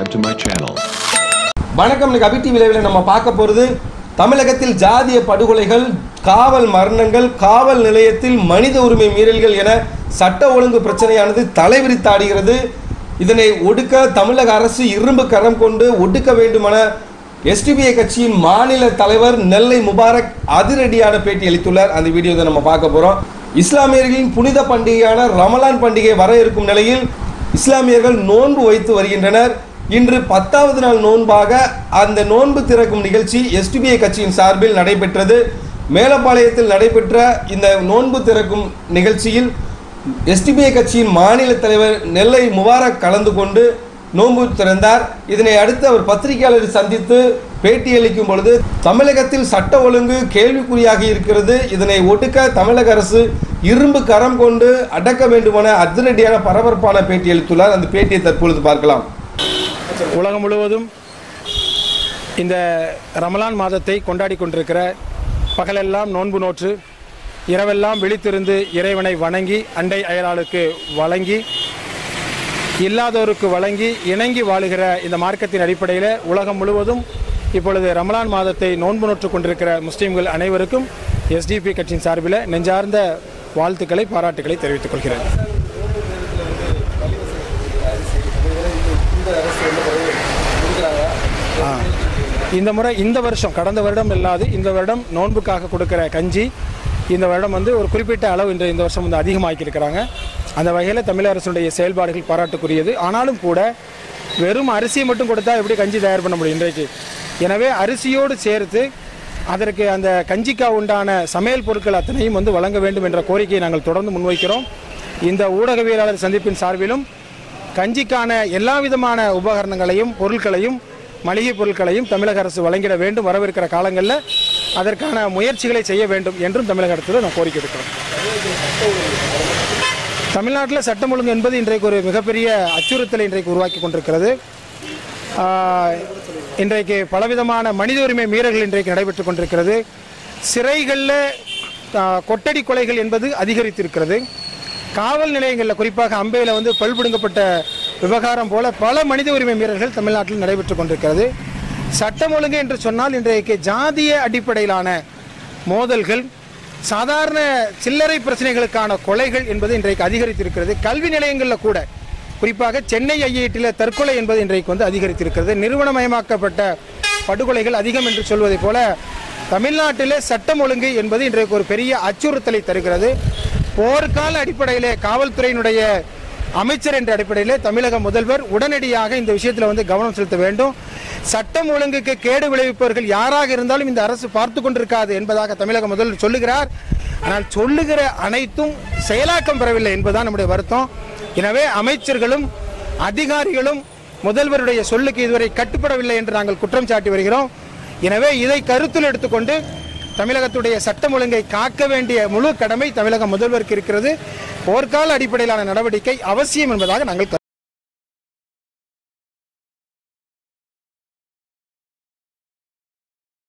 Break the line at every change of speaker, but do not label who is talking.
subscribe to my channel.
வணக்கம் இன்னைக்கு அபி TV லைவ்ல நம்ம பார்க்க போகிறது தமிழகத்தில் ஜாதிய படுகொலைகள் காவல் மரணங்கள் காவல் நிலையத்தில் மனித உரிமை மீறல்கள் என சட்ட ஒழுங்கு பிரச்சனையானது தலைவிரித்தாடுகிறது இதனை ஒடுக்க தமிழக அரசு இரும்பு கரம் கொண்டு ஒடுக்க வேண்டுமென எஸ்டிபிஐ கட்சியின் மாநில தலைவர் நெல்லை முபாரக் அதிரடியான பேட்டி அளித்துள்ளார் அந்த வீடியோ தான் நம்ம பார்க்க போறோம் இஸ்லாமியர்களின் புனித பண்டிகையான ரமலான் பண்டிகை வர இருக்கும் நிலையில் இஸ்லாமியர்கள் நோன்பு வைத்து வருகின்றனர் இன்று பத்தாவது நாள் நோன்பாக அந்த நோன்பு திறக்கும் நிகழ்ச்சி எஸ்டிபிஐ கட்சியின் சார்பில் நடைபெற்றது மேலப்பாளையத்தில் நடைபெற்ற இந்த நோன்பு திறக்கும் நிகழ்ச்சியில் எஸ்டிபிஐ கட்சியின் மாநில தலைவர் நெல்லை முபாரக் கலந்து கொண்டு நோன்பு திறந்தார் இதனை அடுத்து அவர் பத்திரிகையாளரை சந்தித்து பேட்டியளிக்கும் பொழுது தமிழகத்தில் சட்ட ஒழுங்கு கேள்விக்குறியாக இருக்கிறது இதனை ஒடுக்க தமிழக அரசு இரும்பு கரம் கொண்டு அடக்க வேண்டுமென அதிரடியான பரபரப்பான பேட்டி அளித்துள்ளார் அந்த பேட்டியை தற்பொழுது பார்க்கலாம்
உலகம் முழுவதும் இந்த ரமலான் மாதத்தை கொண்டாடி கொண்டிருக்கிற பகலெல்லாம் நோன்பு நோற்று இரவெல்லாம் விழித்திருந்து இறைவனை வணங்கி அண்டை அயலாளுக்கு வழங்கி இல்லாதோருக்கு வழங்கி இணங்கி வாழுகிற இந்த மார்க்கத்தின் அடிப்படையில் உலகம் முழுவதும் இப்பொழுது ரமலான் மாதத்தை நோன்பு நோற்று கொண்டிருக்கிற முஸ்லீம்கள் அனைவருக்கும் எஸ்டிபி கட்சியின் சார்பில் நெஞ்சார்ந்த வாழ்த்துக்களை பாராட்டுக்களை தெரிவித்துக் கொள்கிறேன் ஆ. இந்த முறை இந்த வருஷம் கடந்த வருடம் இல்லாது இந்த வருடம் நோன்புக்காக கொடுக்கிற கஞ்சி இந்த வருடம் வந்து ஒரு குறிப்பிட்ட அளவு இந்த இந்த வருஷம் வந்து அதிகமாக்கி இருக்கிறாங்க அந்த வகையில் தமிழக அரசுடைய செயல்பாடுகள் பாராட்டுக்குரியது ஆனாலும் கூட வெறும் அரிசியை மட்டும் கொடுத்தா எப்படி கஞ்சி தயார் பண்ண முடியும் இன்றைக்கு எனவே அரிசியோடு சேர்த்து அதற்கு அந்த கஞ்சிக்கா உண்டான சமையல் பொருட்கள் அத்தனையும் வந்து வழங்க வேண்டும் என்ற கோரிக்கையை நாங்கள் தொடர்ந்து முன்வைக்கிறோம் இந்த ஊடகவியலாளர் சந்திப்பின் சார்பிலும் கஞ்சிக்கான எல்லா விதமான உபகரணங்களையும் பொருட்களையும் மளிகை பொருட்களையும் தமிழக அரசு வழங்கிட வேண்டும் வரவிருக்கிற காலங்களில் அதற்கான முயற்சிகளை செய்ய வேண்டும் என்றும் தமிழக அரசு நான் கோரிக்கை இருக்கிறோம் தமிழ்நாட்டில் சட்டம் ஒழுங்கு என்பது இன்றைக்கு ஒரு மிகப்பெரிய அச்சுறுத்தலை இன்றைக்கு உருவாக்கி கொண்டிருக்கிறது ஆஹ், இன்றைக்கு பலவிதமான மனித உரிமை மீறல்கள் இன்றைக்கு நடைபெற்றுக் கொண்டிருக்கிறது சிறைகளில் ஆஹ், கொட்டடி கொலைகள் என்பது அதிகரித்திருக்கிறது காவல் நிலையங்களில் குறிப்பாக அம்பையில் வந்து பல்பிடுங்கப்பட்ட விவகாரம் போல பல மனித உரிமை மீறல்கள் தமிழ்நாட்டில் நடைபெற்றுக் கொண்டிருக்கிறது சட்டம் ஒழுங்கு என்று சொன்னால் இன்றைக்கு ஜாதிய அடிப்படையிலான மோதல்கள் சாதாரண சில்லறை பிரச்சனைகளுக்கான கொலைகள் என்பது இன்றைக்கு அதிகரித்திருக்கிறது கல்வி நிலையங்களில் கூட குறிப்பாக சென்னை ஐஐடியில் தற்கொலை என்பது இன்றைக்கு வந்து அதிகரித்திருக்கிறது நிறுவனமயமாக்கப்பட்ட படுகொலைகள் அதிகம் என்று சொல்வதைப் போல தமிழ்நாட்டிலே சட்டம் ஒழுங்கு என்பது இன்றைக்கு ஒரு பெரிய அச்சுறுத்தலை தருகிறது போர்க்கால அடிப்படையிலே காவல்துறையினுடைய அமைச்சர் என்ற அடிப்படையிலே தமிழக முதல்வர் உடனடியாக இந்த விஷயத்தில் வந்து கவனம் செலுத்த வேண்டும் சட்டம் ஒழுங்குக்கு கேடு விளைவிப்பவர்கள் யாராக இருந்தாலும் இந்த அரசு பார்த்து கொண்டிருக்காது என்பதாக தமிழக முதல்வர் சொல்லுகிறார் ஆனால் சொல்லுகிற அனைத்தும் செயலாக்கம் பெறவில்லை என்பதுதான் நம்முடைய வருத்தம் எனவே அமைச்சர்களும் அதிகாரிகளும் முதல்வருடைய சொல்லுக்கு இதுவரை கட்டுப்படவில்லை என்று நாங்கள் குற்றம் சாட்டி வருகிறோம் எனவே இதை கருத்தில் எடுத்துக்கொண்டு தமிழகத்துடைய சட்டம் ஒழுங்கை காக்க வேண்டிய முழு கடமை தமிழக முதல்வருக்கு இருக்கிறது போர்க்கால அடிப்படையிலான நடவடிக்கை அவசியம் என்பதாக நாங்கள் கருதுகிறோம்.